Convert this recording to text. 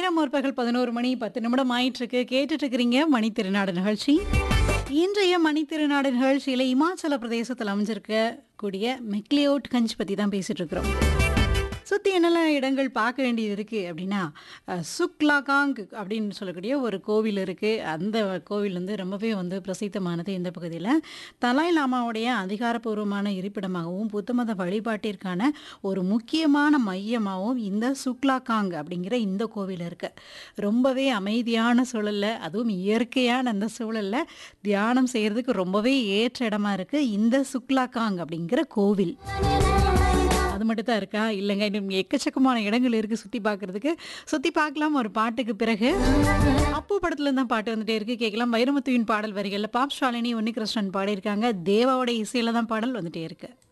நேரம் முற்பகல் பதினோரு மணி பத்து நிமிடம் ஆயிட்டு இருக்கு கேட்டுட்டு இருக்கிறீங்க மணி திருநாடு நிகழ்ச்சி இன்றைய மணி திருநாடு நிகழ்ச்சியில இமாச்சல பிரதேசத்தில் அமைஞ்சிருக்க கூடிய மெக்லியோட் கஞ்ச் பத்தி தான் பேசிட்டு இருக்கிறோம் சுற்றி என்னெல்லாம் இடங்கள் பார்க்க வேண்டியது இருக்குது அப்படின்னா அஹ், சுக்லாகாங் அப்படின்னு சொல்லக்கூடிய ஒரு கோவில் இருக்குது அந்த கோவில் வந்து ரொம்பவே வந்து பிரசித்தமானது இந்த பகுதியில் தலாய் லாமாவுடைய அதிகாரப்பூர்வமான இருப்பிடமாகவும் புத்த மத வழிபாட்டிற்கான ஒரு முக்கியமான மையமாகவும் இந்த சுக்லாகாங் அப்படிங்கிற இந்த கோவில் இருக்குது ரொம்பவே அமைதியான சூழல்ல அதுவும் இயற்கையான அந்த சூழல்ல தியானம் செய்கிறதுக்கு ரொம்பவே ஏற்ற இடமா இருக்குது இந்த சுக்லாகாங் அப்படிங்கிற கோவில் அது மட்டும் தான் இருக்கா இல்லைங்க இன்னும் எக்கச்சக்கமான இடங்கள் இருக்குது சுற்றி பார்க்கறதுக்கு சுற்றி பார்க்கலாம் ஒரு பாட்டுக்கு பிறகு அப்பு படத்துல தான் பாட்டு வந்துட்டே இருக்கு கேட்கலாம் வைரமுத்துவின் பாடல் வரிகளில் பாப் ஷாலினி உன்னிகிருஷ்ணன் பாடியிருக்காங்க தேவாவோட இசையில தான் பாடல் வந்துட்டே இருக்கு